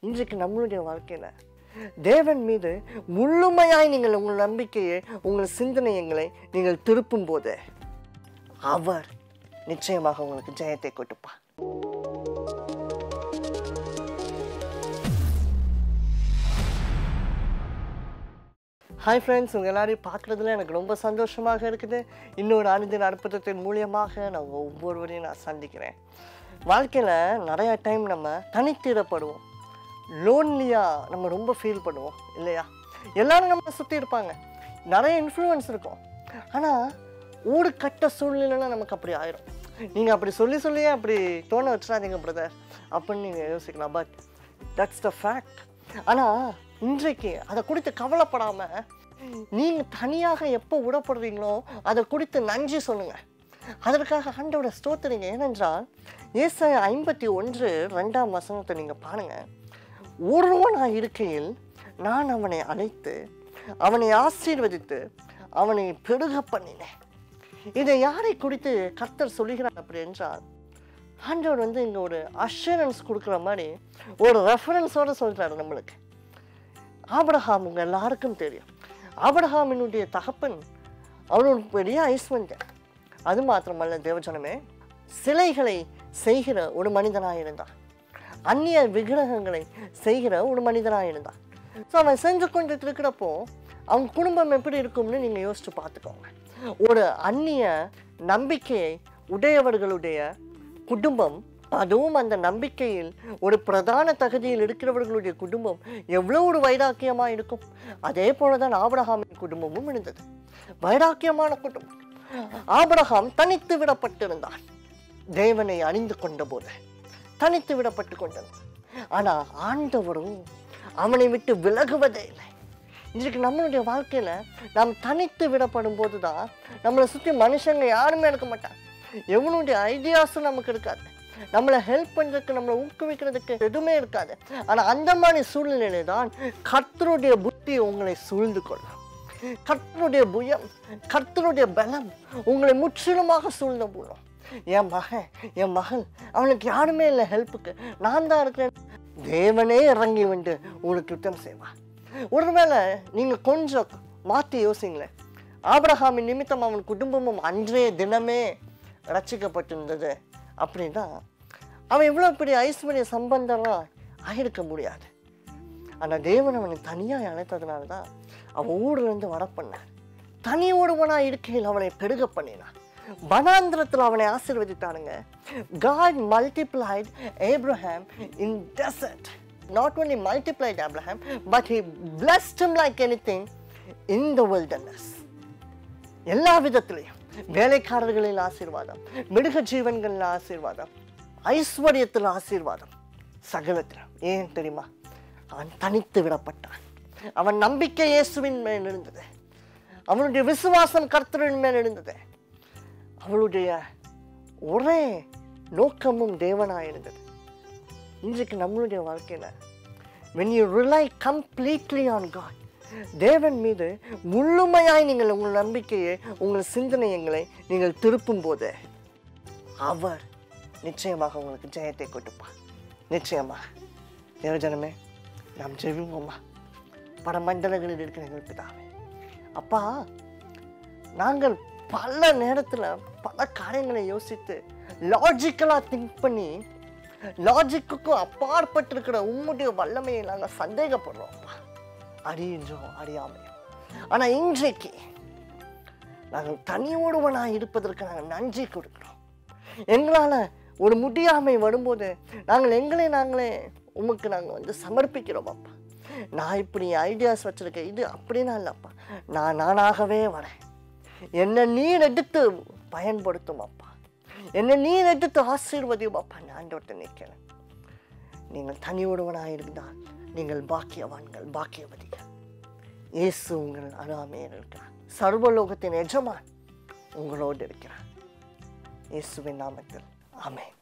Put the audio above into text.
இன்றைக்கு நம்மளுடைய வாழ்க்கையில் தேவன் மீது முழுமையாய் நீங்கள் உங்கள் நம்பிக்கையை உங்கள் சிந்தனையங்களை நீங்கள் திருப்பும் போது அவர் நிச்சயமாக உங்களுக்கு ஜெயத்தை கொடுப்பார் ஹாய் ஃப்ரெண்ட்ஸ் உங்கள் எல்லாரையும் பார்க்குறதுல எனக்கு ரொம்ப சந்தோஷமாக இருக்குது இன்னொரு அனுதின அற்புதத்தின் மூலியமாக நான் ஒவ்வொருவரையும் நான் சந்திக்கிறேன் வாழ்க்கையில் நிறையா டைம் நம்ம தனித்திடப்படுவோம் லோன்லியாக நம்ம ரொம்ப ஃபீல் பண்ணுவோம் இல்லையா எல்லாரும் நம்ம சுற்றி இருப்பாங்க நிறைய இன்ஃப்ளூயன்ஸ் இருக்கும் ஆனால் ஊடு கட்ட சூழ்நிலைனா நமக்கு அப்படி ஆயிரும் நீங்கள் அப்படி சொல்லி சொல்லியே அப்படி தோண வச்சிடாதீங்க பிரதர் அப்படின்னு நீங்கள் யோசிக்கலாம் பட் தட்ஸ் த ஃபேக்ட் ஆனால் இன்றைக்கு அதை குறித்து கவலைப்படாமல் நீங்கள் தனியாக எப்போ விடப்படுறீங்களோ அதை குறித்து நன்றி சொல்லுங்கள் அதற்காக ஆண்டோட ஸ்தோத்திரிங்க ஏனென்றால் ஏசாய ஐம்பத்தி ஒன்று ரெண்டாம் வசனத்தை நீங்கள் பாருங்கள் ஒருவனாக இருக்கையில் நான் அவனை அழைத்து அவனை ஆசீர்வதித்து அவனை பெருக பண்ணினேன் இதை யாரை குறித்து கர்த்தர் சொல்லுகிறார் அப்படி என்றால் ஆண்டவர் வந்து இங்கே ஒரு அஷூரன்ஸ் கொடுக்குற மாதிரி ஒரு ரெஃபரன்ஸோடு சொல்கிறாரு நம்மளுக்கு ஆபரகாம் உங்கள் எல்லாருக்கும் தெரியும் ஆபரகாமினுடைய தகப்பன் அவனோட பெரிய ஐஸ்வர்யன் அது மாத்திரமல்ல தேவஜனமே சிலைகளை செய்கிற ஒரு மனிதனாக இருந்தான் அந்நிய விக்கிரகங்களை செய்கிற ஒரு மனிதனாக இருந்தான் ஸோ அவன் செஞ்சு கொண்டு இருக்கிறப்போ அவன் குடும்பம் எப்படி இருக்கும்னு நீங்கள் யோசிச்சு பார்த்துக்கோங்க ஒரு அந்நிய நம்பிக்கையை உடையவர்களுடைய குடும்பம் அதுவும் அந்த நம்பிக்கையில் ஒரு பிரதான தகுதியில் இருக்கிறவர்களுடைய குடும்பம் எவ்வளோ ஒரு வைராக்கியமாக இருக்கும் அதே போல தான் ஆபிரகாமின் குடும்பமும் இருந்தது வைராக்கியமான குடும்பம் ஆபிரகாம் தனித்து விடப்பட்டிருந்தான் தேவனை அறிந்து கொண்ட போது தனித்து விடப்பட்டு கொண்டிருந்தான் ஆனால் ஆண்டவரும் அவனை விட்டு விலகுவதே இல்லை இன்றைக்கு நம்மளுடைய வாழ்க்கையில் நாம் தனித்து விடப்படும் போது தான் நம்மளை சுற்றி மனுஷங்க யாருமே இருக்க மாட்டாங்க எவனுடைய ஐடியாஸும் நமக்கு இருக்காது நம்மளை ஹெல்ப் பண்ணுறதுக்கு நம்மளை ஊக்குவிக்கிறதுக்கு எதுவுமே இருக்காது ஆனால் அந்த மாதிரி சூழ்நிலையில தான் கர்த்தருடைய புத்தி உங்களை சூழ்ந்து கொள்ளும் கர்த்தருடைய புயம் கர்த்தருடைய பலம் உங்களை முற்றிலுமாக சூழ்ந்த போடும் என் மகன் என் மகள் அவனுக்கு யாருமே இல்லை ஹெல்ப்புக்கு நான் தான் இருக்கிறேன் தேவனே இறங்கி வந்து உங்களுக்கு யுத்தம் செய்வான் ஒருவேளை நீங்கள் கொஞ்சம் மாற்றி யோசிங்களேன் ஆபிரகாமின் நிமித்தம் அவன் குடும்பமும் அன்றைய தினமே ரட்சிக்கப்பட்டிருந்தது அப்படின்னா அவன் இவ்வளோ பெரிய ஐஸ்வர்ய சம்பந்தம்லாம் ஆயிருக்க முடியாது ஆனால் தேவன் அவனை தனியாக அழைத்ததுனால தான் அவன் ஊர்லேருந்து வர பண்ணான் தனி ஒருவனாக இருக்கையில் அவனை பெருக பண்ணினான் வனாந்திரத்தில் அவனை ஆசீர்வதித்தானுங்க God multiplied Abraham in desert. Not only multiplied Abraham, but he blessed him like anything in the wilderness. எல்லா விதத்திலையும் வேலைக்காரர்களில் ஆசீர்வாதம் மிருக ஜீவன்களில் ஆசீர்வாதம் ஐஸ்வர்யத்தில் ஆசீர்வாதம் சகலத்தில் ஏன் தெரியுமா அவன் தனித்து விடப்பட்டான் அவன் நம்பிக்கை இயேசுவின் மேல் இருந்தது அவனுடைய விசுவாசம் கர்த்தரின் மேல் இருந்தது அவளுடைய ஒரே நோக்கமும் தேவனாக இருந்தது இன்றைக்கு நம்மளுடைய வாழ்க்கையில் when you rely completely on God தேவன் மீது முழுமையாய் நீங்கள் உங்கள் நம்பிக்கையை உங்கள் சிந்தனையங்களை நீங்கள் திருப்பும் போது அவர் நிச்சயமாக உங்களுக்கு ஜெயத்தை கொடுப்பார் நிச்சயமாக தேவஜனமே நாம் ஜெபிப்போமா பல மண்டலங்களில் இருக்கிற எங்கள் பிதாவே அப்பா நாங்கள் பல நேரத்தில் பல காரியங்களை யோசித்து லாஜிக்கலாக திங்க் பண்ணி லாஜிக்குக்கும் அப்பாற்பட்டிருக்கிற உம்முடைய வல்லமையை நாங்கள் சந்தேகப்படுறோம் அப்பா அறியுன்றோம் அறியாமையும் ஆனால் இன்றைக்கு நாங்கள் தனி ஒருவனாக இருப்பதற்கு நாங்கள் நன்றி கொடுக்கிறோம் எங்களால் ஒரு முடியாமை வரும்போது நாங்கள் எங்களை நாங்களே உமக்கு நாங்கள் வந்து சமர்ப்பிக்கிறோம் அப்பா நான் இப்படி ஐடியாஸ் வச்சுருக்கேன் இது அப்படின்னா இல்லைப்பா நான் நானாகவே வரேன் என்னை நீர் எடுத்து பயன்படுத்தும் அப்பா என்னை நீர் எடுத்து ஆசீர்வதியும் அப்பா நான் ஆண்டவர்கிட்ட நிற்கிறேன் நீங்கள் தனி ஒருவனாக இருந்தால் நீங்கள் பாக்கியவான்கள் பாக்கியவதிகள் இயேசு உங்கள் அருகாமையில் இருக்கிறார் சர்வலோகத்தின் எஜமான் உங்களோடு இருக்கிறார் இயேசுவின் நாமத்தில் ஆமென்